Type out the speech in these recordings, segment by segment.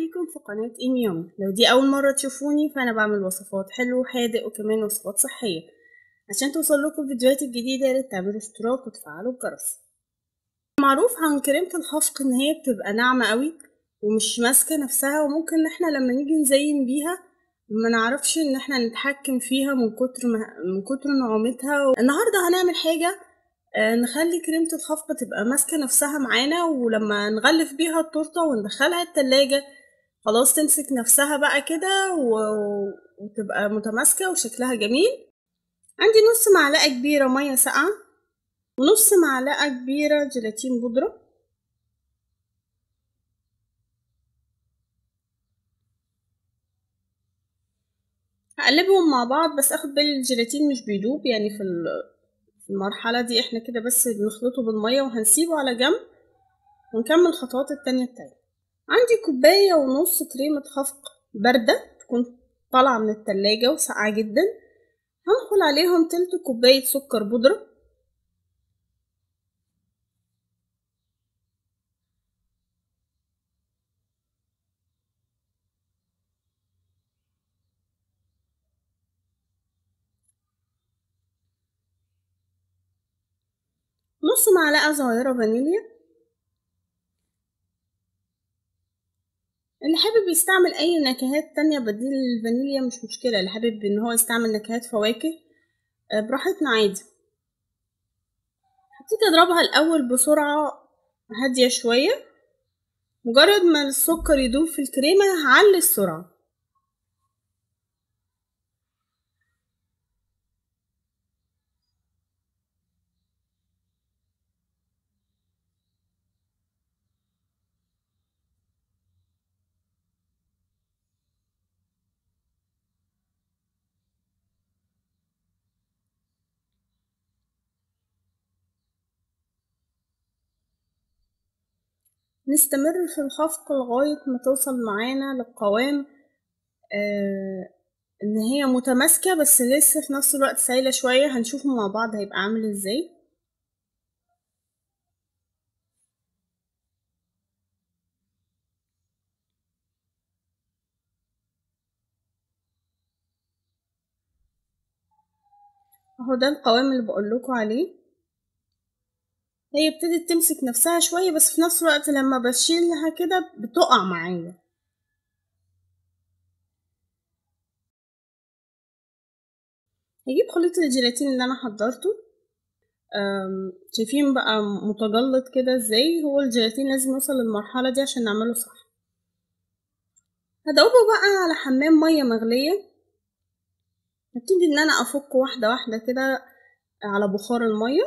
بيكم في قناة إيميومي لو دي أول مرة تشوفوني فأنا بعمل وصفات حلو وحادق وكمان وصفات صحية عشان توصل لكم الفيديوهات الجديدة ياريت تعملوا اشتراك وتفعلوا الجرس معروف عن كريمة الخفق إن هي بتبقى ناعمة قوي ومش ماسكة نفسها وممكن إن احنا لما نيجي نزين بيها ما نعرفش إن احنا نتحكم فيها من كتر ما من كتر نعومتها النهاردة هنعمل حاجة آه، نخلي كريمة الخفق تبقى ماسكة نفسها معانا ولما نغلف بيها التورتة وندخلها التلاجة خلاص تمسك نفسها بقى كده و- وتبقى متماسكة وشكلها جميل عندي نص معلقة كبيرة مية ساقعة ونص معلقة كبيرة جيلاتين بودرة هقلبهم مع بعض بس اخد بالي الجيلاتين مش بيدوب يعني في ال- في المرحلة دي احنا كده بس بنخلطه بالمية وهنسيبه على جنب ونكمل الخطوات التانية بتاعتنا عندي كوباية ونص كريمة خفق باردة تكون طالعة من التلاجة وساقعة جدا هندخل عليهم تلت كوباية سكر بودرة نص معلقة صغيرة فانيليا اللي حابب يستعمل أي نكهات تانية بديل الفانيليا مش مشكلة اللي حابب إن هو يستعمل نكهات فواكه آه، براحتنا عادي هبتدي أضربها الأول بسرعة هادية شوية مجرد ما السكر يدوب في الكريمة هعلي السرعة نستمر في الخفق لغاية ما توصل معانا للقوام آه ان هي متماسكة بس لسه في نفس الوقت سايلة شوية هنشوفه مع بعض هيبقى عامل ازاي اهو ده القوام اللي بقولكوا عليه هي ابتدت تمسك نفسها شوية بس في نفس الوقت لما بشيلها كده بتقع معايا هجيب خليط الجيلاتين اللي انا حضرته أم، شايفين بقى متجلط كده ازاي هو الجيلاتين لازم يوصل للمرحلة دي عشان نعمله صح هدوبه بقى على حمام مية مغلية هبتدي ان انا افك واحدة واحدة كده على بخار المية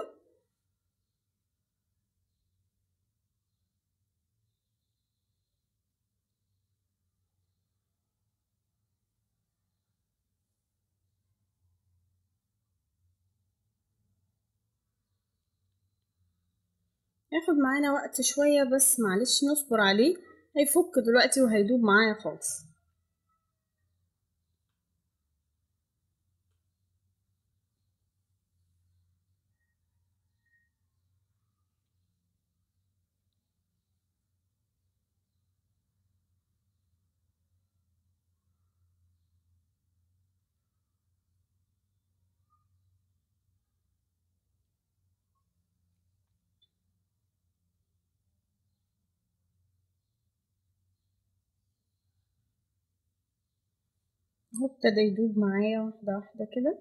هياخد معانا وقت شوية بس معلش نصبر عليه هيفك دلوقتي وهيدوب معايا خالص اهو ابتدى يدوب معايا واحدة واحدة كده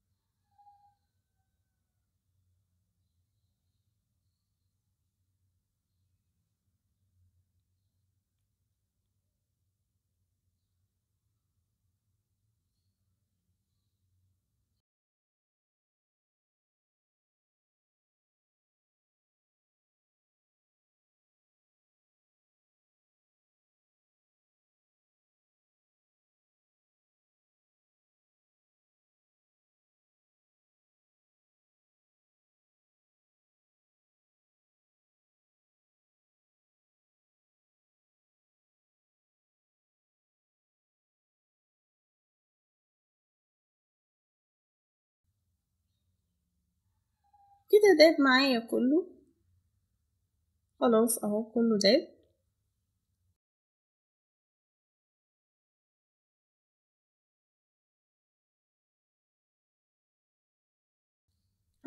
كده داب معايا كله خلاص اهو كله داب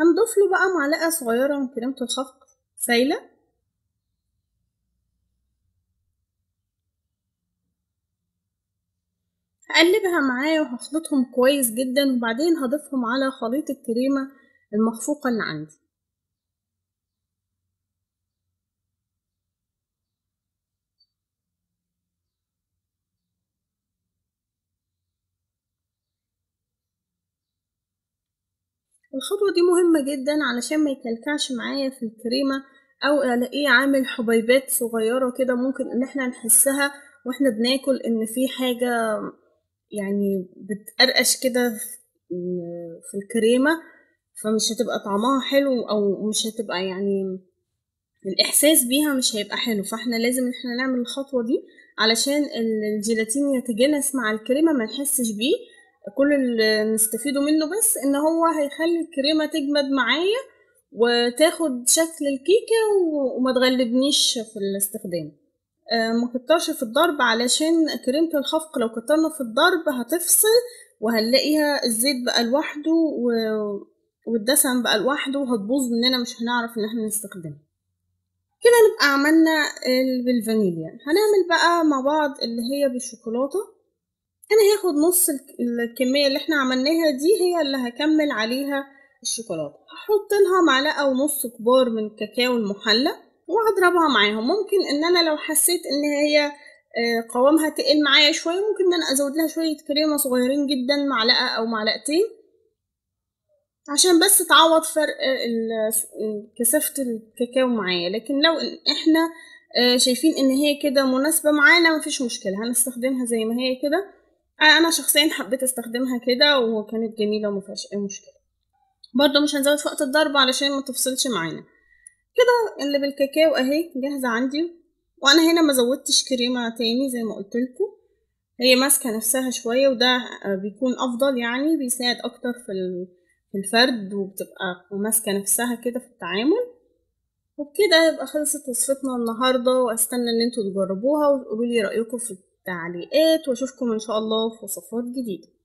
هنضيف له بقى معلقة صغيرة من كريمة الخفق سايلة هقلبها معايا وهخلطهم كويس جدا وبعدين هضيفهم على خليط الكريمة المخفوقة اللي عندي الخطوة دي مهمة جدا علشان ما يكلكعش معايا في الكريمة أو ألاقيه عامل حبيبات صغيرة كده ممكن إن احنا نحسها واحنا بناكل إن في حاجة يعني بتقرقش كده في الكريمة فمش هتبقى طعمها حلو أو مش هتبقى يعني الإحساس بيها مش هيبقى حلو فاحنا لازم إن احنا نعمل الخطوة دي علشان الجيلاتين يتجانس مع الكريمة ما نحسش بيه كل اللي نستفيده منه بس ان هو هيخلي الكريمة تجمد معايا وتاخد شكل الكيكة وما تغلبنيش في الاستخدام ما كترش في الضرب علشان كريمة الخفق لو كترنا في الضرب هتفصل وهنلاقيها الزيت بقى لوحده والدسم بقى لوحده وهتبوظ مننا مش هنعرف ان احنا نستخدمها كده نبقى عملنا بالفانيليا هنعمل بقى مع بعض اللي هي بالشوكولاتة انا هاخد نص الكمية اللي احنا عملناها دي هي اللي هكمل عليها الشوكولاتة هحط لها معلقة ونص كبار من كاكاو المحلى وهضربها معاهم ممكن ان انا لو حسيت ان هي قوامها تقل معايا شوية ممكن ان انا ازود لها شوية كريمة صغيرين جدا معلقة او معلقتين عشان بس تعوض فرق كثافة الكاكاو معايا لكن لو احنا شايفين ان هي كده مناسبة معانا مفيش مشكلة هنستخدمها زي ما هي كده انا شخصيا حبيت استخدمها كده وكانت جميلة ومفيهاش اي مشكلة برضه مش هنزود في وقت الضرب علشان ما تفصلش معانا كده اللي بالكاكاو اهي جاهزة عندي وانا هنا ما زودتش كريمة تاني زي ما قلت لكم هي ماسكة نفسها شوية وده بيكون افضل يعني بيساعد اكتر في في الفرد وبتبقى ماسكة نفسها كده في التعامل وبكده يبقى خلصت وصفتنا النهاردة واستنى ان انتوا تجربوها وتقولوا لي رأيكم في التعليقات واشوفكم ان شاء الله في وصفات جديدة